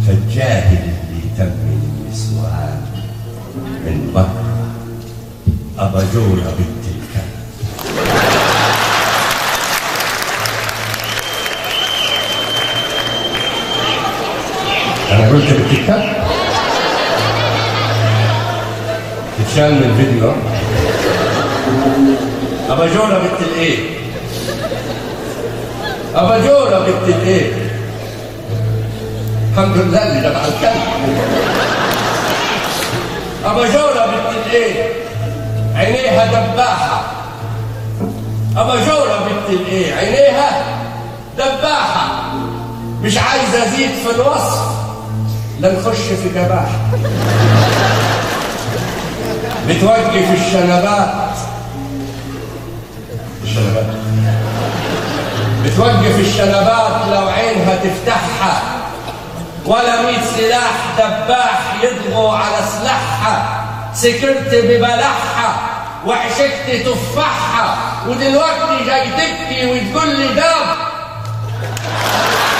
فالجاهل اللي يتمم النسوان من بكرة أباجورة بنت الكلب أنا قلت بنت الكلب تتشال من الفيديو أباجورة بنت الإيه أباجورة بنت الإيه الحمد لله اللي دفع الكلب أباجورة بنت الإيه عينيها دباحة أباجورة بنت الإيه عينيها دباحة مش عايز أزيد في الوصف لنخش في جباحة بتوقف الشنبات الشنبات بتوقف الشنبات لو عينها تفتحها ولا ميت سلاح دباح يضغوا على سلاحها سكرت ببلحها وعشقت تفاحها ودلوقتي جاي تبكي وتقول لي داب